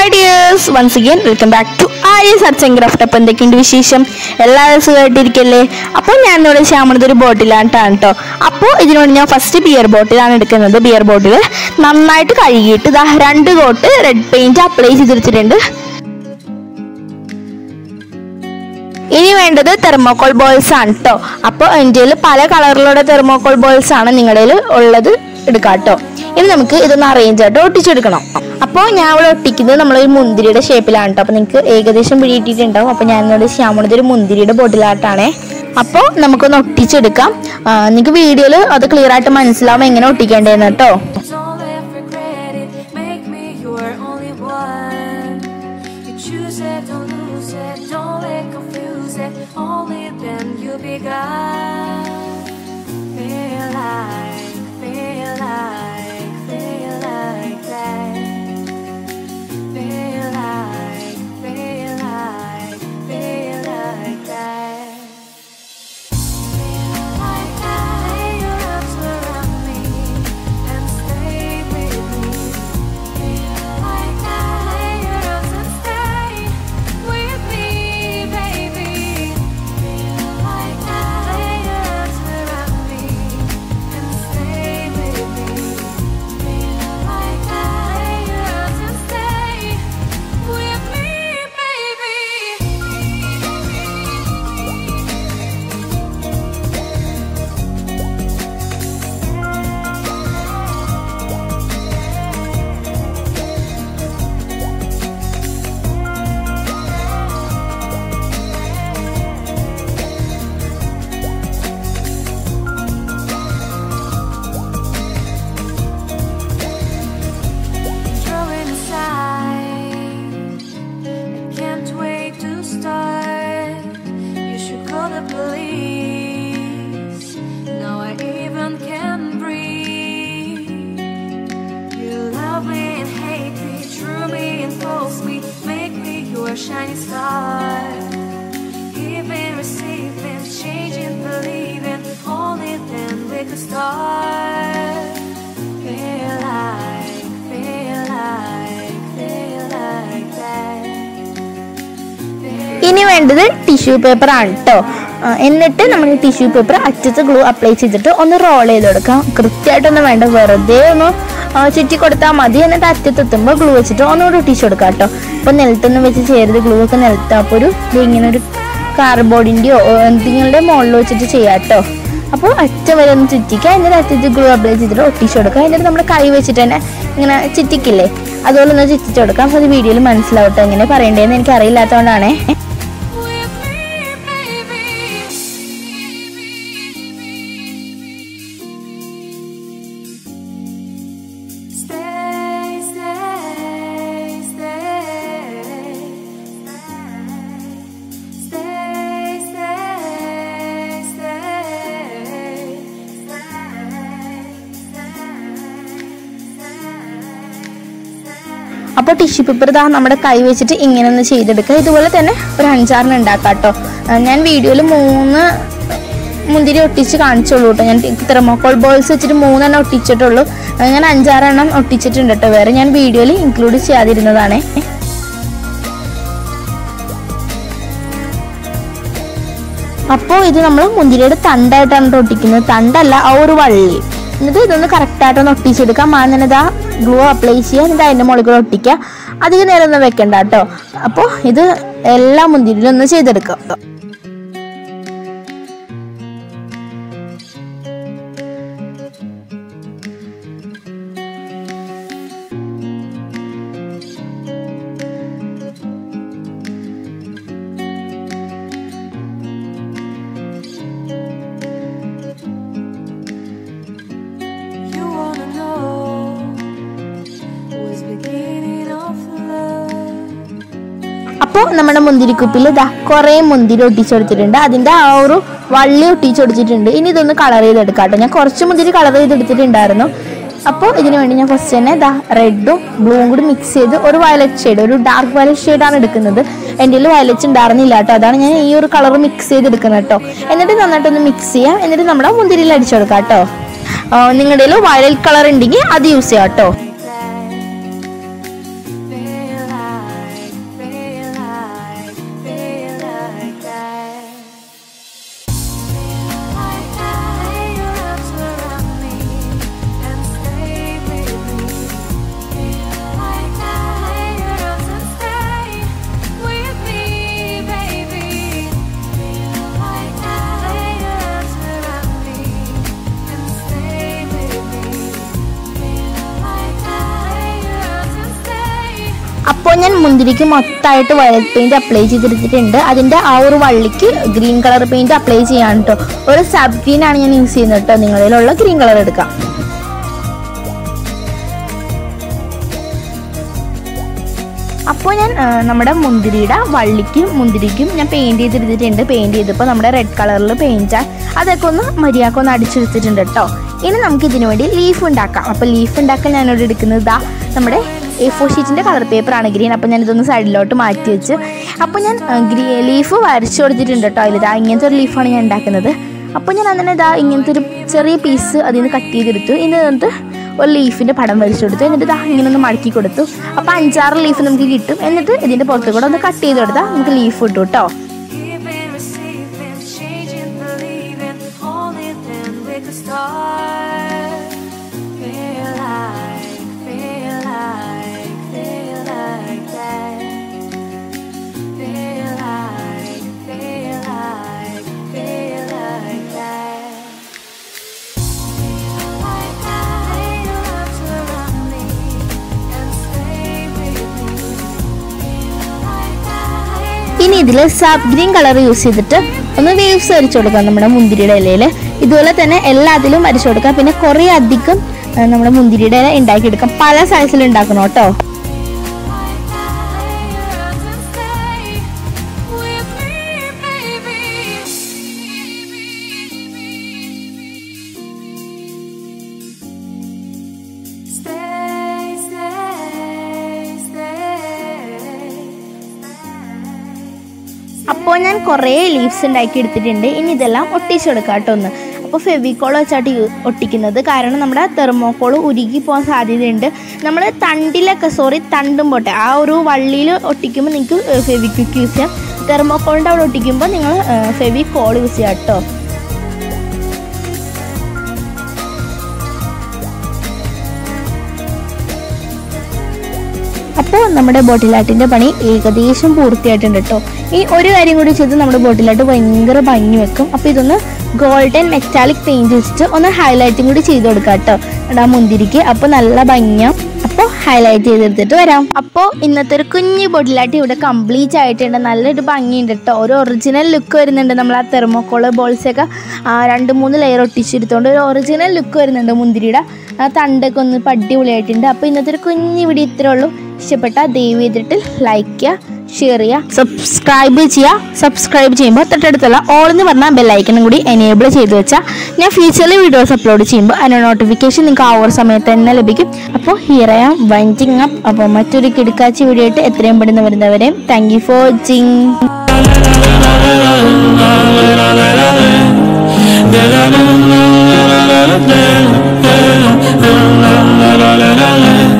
Dears once again welcome back to Arya search and craft അപ്പോൾ എന്തൊക്കെയുണ്ട് വിശേഷം എല്ലാവരും സുഖമായിട്ടിരിക്കല്ലേ അപ്പോൾ ഞാൻ ഇവിടെ ശ്യാമണത് ഒരു ബോട്ടിലായിട്ടാണ് കേട്ടോ അപ്പോൾ ഇതിനോട് ഞാൻ ഫസ്റ്റ് ബിയർ ബോട്ടിലാണ് എടുക്കുന്നത് ബിയർ ബോട്ടിൽ നന്നായിട്ട് കഴുകിയിട്ട് ഇതാ രണ്ട് കോട്ട് റെഡ് പെയിന്റ് അപ്ലൈ ചെയ്തെടുത്തിട്ടുണ്ട് ഇനി വേണ്ടത് തെർമോക്കോൾ ബോൾസ് ആണ് കേട്ടോ അപ്പോൾ എൻ്റെ കയ്യിൽ പല കളറിലുള്ള തെർമോക്കോൾ ബോൾസ് ആണ് നിങ്ങളുടെ കയ്യിൽ ഉള്ളത് എടുക്കാം കേട്ടോ ഇനി നമുക്ക് ഇതൊന്ന് അറേഞ്ച് ആയിട്ട് ഒട്ടിച്ചെടുക്കണം അപ്പോൾ ഞാൻ ഇവിടെ ഒട്ടിക്കുന്നത് നമ്മളൊരു മുന്തിരിയുടെ ഷേപ്പിലാണ് കേട്ടോ അപ്പോൾ നിങ്ങൾക്ക് ഏകദേശം പിടിയിട്ടിട്ടുണ്ടാവും അപ്പോൾ ഞാൻ ഇവിടെ ശ്യാമണത് ഒരു മുന്തിരിയുടെ ബോട്ടിലായിട്ടാണേ അപ്പോൾ നമുക്കൊന്ന് ഒട്ടിച്ചെടുക്കാം ആ, നിങ്ങൾക്ക് വീഡിയോയിൽ അത് ക്ലിയർ ആയിട്ട് മനസ്സിലാവും എങ്ങനെ ഒട്ടിക്കേണ്ടതെന്ന് കേട്ടോ Don't let regret it, make me your only one. You choose it, don't lose it, don't let confuse it. Only then you'll be gone. Feel like, feel like, feel like that. Feel like, feel like, feel like that. Feel like that. Lay your arms around me and stay with me. Feel like that. Lay your arms and stay with me, baby. Feel like that. Lay your arms around me and stay with me. Feel like that. Lay your arms and stay with me, baby. throwing aside. I can't wait to start. You should call the police. Now I even can breathe. You love me and hate me, true me and false me, make me your shining star. Giving, receiving, changing, believing, only then we could start. Feel like, feel like, feel like that. ഇനി വേണ്ടത് tissue paper ആണ് കേട്ടോ എന്നിട്ട് നമ്മൾ tissue paper അറ്റത്ത് glue apply ചെയ്തിട്ട് ഒന്ന് role ചെയ്ത് കൊടുക്കാം കൃത്യമായിട്ടൊന്നും വേണ്ട വെറുതെ ഒന്ന് ആ, ചുറ്റി കൊടുത്താൽ മതി എന്നിട്ട് അറ്റത്തെത്തുമ്പോൾ ഗ്ലൂ വെച്ചിട്ട് ഒന്നുകൂടി ഒട്ടിച്ചു കൊടുക്കാം കേട്ടോ ഇപ്പോൾ നിലത്തൊന്നും വെച്ച് ചേരുത് ഗ്ലൂ ഒക്കെ നിലത്ത് അപ്പോൾ ഒരു ഇത് ഇങ്ങനെ ഒരു കാർബോർഡിൻ്റെയോ എന്തെങ്കിലും മുകളിൽ വെച്ചിട്ട് ചെയ്യാം കേട്ടോ അപ്പോൾ അറ്റം വരെ ഒന്ന് ചുറ്റിക്കുക എന്നിട്ട് അറ്റത്ത് ഗ്ലൂ അപ്ലൈ ചെയ്തിട്ട് ഒട്ടിച്ചു കൊടുക്കുക എന്നിട്ട് നമ്മുടെ കൈ വെച്ചിട്ട് തന്നെ ഇങ്ങനെ ചുറ്റിക്കില്ലേ അതുപോലെ ഒന്ന് ചുറ്റിച്ചു കൊടുക്കാം അപ്പോൾ അത് വീഡിയോയിൽ മനസ്സിലാവട്ടെ എങ്ങനെ പറയണ്ടേന്ന് എനിക്ക് അറിയില്ലാത്തതുകൊണ്ടാണേ With me, baby. Stay, stay, stay, stay, stay, അപ്പോൾ ടിഷ്യൂ പേപ്പർ ഇതാ നമ്മുടെ കൈ വെച്ചിട്ട് ഇങ്ങനെ ഒന്ന് ചെയ്തെടുക്കുക ഇതുപോലെ തന്നെ ഒരു അഞ്ചാറിന് ഉണ്ടാക്കാം കേട്ടോ ഞാൻ വീഡിയോയിൽ മൂന്ന് മുന്തിരി ഒട്ടിച്ച് കാണിച്ചുള്ളൂ കേട്ടോ ഞാൻ തെർമോക്കോൾ ബോൾസ് വെച്ചിട്ട് മൂന്നെണ്ണം ഒട്ടിച്ചിട്ടുള്ളൂ അങ്ങനെ അഞ്ചാറെണ്ണം ഒട്ടിച്ചിട്ടുണ്ട് കേട്ടോ വേറെ ഞാൻ വീഡിയോയിൽ ഇൻക്ലൂഡ് ചെയ്യാതിരുന്നതാണേ അപ്പോൾ ഇത് നമ്മൾ മുന്തിരിയുടെ തണ്ടായിട്ടാണ് ട്ടോ ഒട്ടിക്കുന്നത് തണ്ടല്ല ആ ഒരു വള്ളി എന്നിട്ട് ഇതൊന്ന് കറക്റ്റായിട്ടൊന്ന് ഒട്ടിച്ചെടുക്കാം ആദ്യം ഇതാ ഗ്ലൂ അപ്ലൈ ചെയ്യുക എന്നിട്ട് അതിൻ്റെ മുകളിൽ കൂടെ ഒട്ടിക്കുക അധികം നേരം ഒന്നും വെക്കണ്ട കേട്ടോ അപ്പോൾ ഇത് എല്ലാ മുന്തിരിയിലും ഒന്ന് ചെയ്തെടുക്കാം You wanna know what's beginning of love? അപ്പോൾ നമ്മുടെ മുന്തിരിക്കുപ്പിൽ ഇതാ കുറേ മുന്തിരി ഒട്ടിച്ചെടുത്തിട്ടുണ്ട് അതിൻ്റെ ആ ഒരു വള്ളി ഒട്ടിച്ചൊടിച്ചിട്ടുണ്ട് ഇനി ഇതൊന്ന് കളർ ചെയ്തെടുക്കാം കേട്ടോ ഞാൻ കുറച്ച് മുന്തിരി കളർ ചെയ്തെടുത്തിട്ടുണ്ടായിരുന്നു അപ്പോൾ ഇതിന് വേണ്ടി ഞാൻ ഫസ്റ്റ് തന്നെ ഇതാ റെഡും ബ്ലൂവും കൂടി മിക്സ് ചെയ്ത് ഒരു വയലറ്റ് ഷെയ്ഡ് ഒരു ഡാർക്ക് വയലറ്റ് ഷെയ്ഡാണ് എടുക്കുന്നത് എൻ്റെ കയ്യിൽ വയലറ്റ് ഉണ്ടായിരുന്നില്ല കേട്ടോ അതാണ് ഞാൻ ഈ ഒരു കളർ മിക്സ് ചെയ്തെടുക്കുന്നത് കേട്ടോ എന്നിട്ട് നന്നായിട്ടൊന്ന് മിക്സ് ചെയ്യാം എന്നിട്ട് നമ്മുടെ മുന്തിരിയിൽ അടിച്ചെടുക്കാം കേട്ടോ നിങ്ങളുടെ കയ്യിൽ വയലറ്റ് കളർ ഉണ്ടെങ്കിൽ അത് യൂസ് ചെയ്യാം കേട്ടോ Feel like ഞാൻ മുന്തിരിക്ക് മൊത്തമായിട്ട് വയലറ്റ് പെയിന്റ് അപ്ലൈ ചെയ്തെടുത്തിട്ടുണ്ട് അതിന്റെ ആ ഒരു വള്ളിക്ക് ഗ്രീൻ കളർ പെയിന്റ് അപ്ലൈ ചെയ്യാൻ കേട്ടോ ഒരു സബ് ഗ്രീൻ ആണ് ഞാൻ യൂസ് ചെയ്യുന്നത് കേട്ടോ നിങ്ങളിലുള്ള ഗ്രീൻ കളർ എടുക്കാം അപ്പോൾ ഞാൻ ആ, നമ്മുടെ മുന്തിരിയുടെ വള്ളിക്കും മുന്തിരിക്കും ഞാൻ പെയിന്റ് ചെയ്തെടുത്തിട്ടുണ്ട് പെയിന്റ് ചെയ്തപ്പോൾ നമ്മുടെ റെഡ് കളറിൽ പെയിന്റ് അതൊക്കെ ഒന്ന് മര്യാദക്ക് ഒന്ന് അടിച്ചെടുത്തിട്ടുണ്ട് കേട്ടോ ഇനി നമുക്ക് ഇതിനു വേണ്ടി ലീഫ് ഉണ്ടാക്കാം അപ്പോൾ ലീഫ് ഉണ്ടാക്കാൻ ഞാനിവിടെ എടുക്കുന്നത് ഇതാ നമ്മുടെ എ ഫോർ ഷീറ്റിൻ്റെ കളർ പേപ്പറാണ് ഗ്രീൻ അപ്പോൾ ഞാൻ ഇതൊന്ന് സൈഡിലോട്ട് മാറ്റി വെച്ച് അപ്പോൾ ഞാൻ ഗ്രീ ലീഫ് വരച്ചു കൊടുത്തിട്ടുണ്ട് കേട്ടോ അതിലിതാ ഇങ്ങനത്തെ ഒരു ലീഫാണ് ഞാൻ ഉണ്ടാക്കുന്നത് അപ്പോൾ ഞാൻ അങ്ങനെ ഇതാ ഇങ്ങനത്തെ ഒരു ചെറിയ പീസ് അതിൽ നിന്ന് കട്ട് ചെയ്തെടുത്തു ഇനി എന്നിട്ട് ഒരു ലീഫിൻ്റെ പടം വരച്ചു കൊടുത്തു എന്നിട്ട് ഇതാ ഇങ്ങനെ ഒന്ന് മടക്കി കൊടുത്തു അപ്പോൾ അഞ്ചാറ് ലീഫ് നമുക്ക് കിട്ടും എന്നിട്ട് ഇതിൻ്റെ പുറത്ത് കൂടെ ഒന്ന് കട്ട് ചെയ്ത് കൊടുത്താൽ നമുക്ക് ലീഫ് കിട്ടും കേട്ടോ Giving, receiving, changing, believing, only then we could start. Feel like, feel like, feel like that. Feel like, feel like, feel like that. Feel like that. Your arms around me and stay with me. Feel like that. ഇനി ഇതിൽ sap green colour use ചെയ്തിട്ട് ഒന്ന് waves വരച്ചു കൊടുക്കാം നമ്മുടെ മുന്തിരിയുടെ ഇലയിൽ ഇതുപോലെ തന്നെ എല്ലാത്തിലും വരച്ചു കൊടുക്കാം പിന്നെ കുറേ അധികം ആ, നമ്മുടെ മുന്തിരിയുടെ ഇല ഉണ്ടാക്കിയെടുക്കാം പല സൈസിൽ ഉണ്ടാക്കണം കേട്ടോ Like that, your arms and stay with me, baby. Stay, stay, stay, അപ്പോൾ ഞാൻ കുറേ ലീവ്സ് ഉണ്ടാക്കി എടുത്തിട്ടുണ്ട് ഇനി ഇതെല്ലാം ഒട്ടിച്ചു കൊടുക്കാം കേട്ടോ ഒന്ന് അപ്പോൾ ഫെവിക്കോൾ വെച്ചാട്ട് യു- ഒട്ടിക്കുന്നത് കാരണം നമ്മുടെ തെർമോക്കോൾ ഉരുകി പോകാൻ സാധ്യതയുണ്ട് നമ്മൾ തണ്ടിലൊക്കെ സോറി തണ്ടും പോട്ടെ ആ ഒരു വള്ളിയിൽ ഒട്ടിക്കുമ്പോൾ നിങ്ങൾക്ക് ഫെവിക്വിക്ക് യൂസ് ചെയ്യാം തെർമോക്കോളിൻ്റെ അവിടെ ഒട്ടിക്കുമ്പോൾ നിങ്ങൾ ഫെവിക്കോൾ യൂസ് ചെയ്യാം കേട്ടോ അപ്പോൾ നമ്മുടെ ബോട്ടിലാട്ടിൻ്റെ പണി ഏകദേശം പൂർത്തിയായിട്ടുണ്ട് കേട്ടോ ഈ ഒരു കാര്യം കൂടി ചെയ്ത് നമ്മുടെ ബോട്ടിലാട്ട് ഭയങ്കര ഭംഗി വെക്കും അപ്പോൾ ഇതൊന്ന് ഗോൾഡൻ മെറ്റാലിക് പെയിൻറ് വെച്ചിട്ട് ഒന്ന് ഹൈലൈറ്റും കൂടി ചെയ്ത് കൊടുക്കാം കേട്ടോ ആ മുന്തിരിക്ക് അപ്പോൾ നല്ല ഭംഗിയാം അപ്പോൾ ഹൈലൈറ്റ് ചെയ്തെടുത്തിട്ട് വരാം അപ്പോൾ ഇന്നത്തെ ഒരു കുഞ്ഞു ബോട്ടിലാട്ട് ഇവിടെ കംപ്ലീറ്റ് ആയിട്ടുണ്ട് നല്ലൊരു ഭംഗിയുണ്ട് കേട്ടോ ഒരു ഒറിജിനൽ ലുക്ക് വരുന്നുണ്ട് നമ്മൾ ആ തെർമോക്കോള് ബോൾസൊക്കെ രണ്ട് മൂന്ന് ലെയർ ഒട്ടിച്ചെടുത്തോണ്ട് ഒരു ഒറിജിനൽ ലുക്ക് വരുന്നുണ്ട് മുന്തിരിയുടെ ആ തണ്ടൊക്കെ ഒന്ന് പടിപൊളിയായിട്ടുണ്ട് അപ്പോൾ ഇന്നത്തെ ഒരു കുഞ്ഞു വീഡിയോ ഇത്രേ ഉള്ളൂ ഇഷ്ടപ്പെട്ട ദയവ് ചെയ്തിട്ട് ലൈക്ക് ചെയ്യുക ഷെയർ ചെയ്യുക സബ്സ്ക്രൈബ് ചെയ്യുക സബ്സ്ക്രൈബ് ചെയ്യുമ്പോൾ തൊട്ടടുത്തുള്ള ഓൾ എന്ന് പറഞ്ഞ ബെല്ലൈക്കനും കൂടി എനേബിൾ ചെയ്ത് വെച്ചാൽ ഞാൻ ഫ്യൂച്ചറിൽ വീഡിയോസ് അപ്ലോഡ് ചെയ്യുമ്പോൾ അതിൻ്റെ നോട്ടിഫിക്കേഷൻ നിങ്ങൾക്ക് ആ ഒരു സമയത്ത് തന്നെ ലഭിക്കും അപ്പോൾ here I am winding up അപ്പോൾ മറ്റൊരു കിടക്കാച്ചി വീഡിയോ ആയിട്ട് എത്രയും പെടുന്ന വരുന്നവരെയും thank you for watching la la la la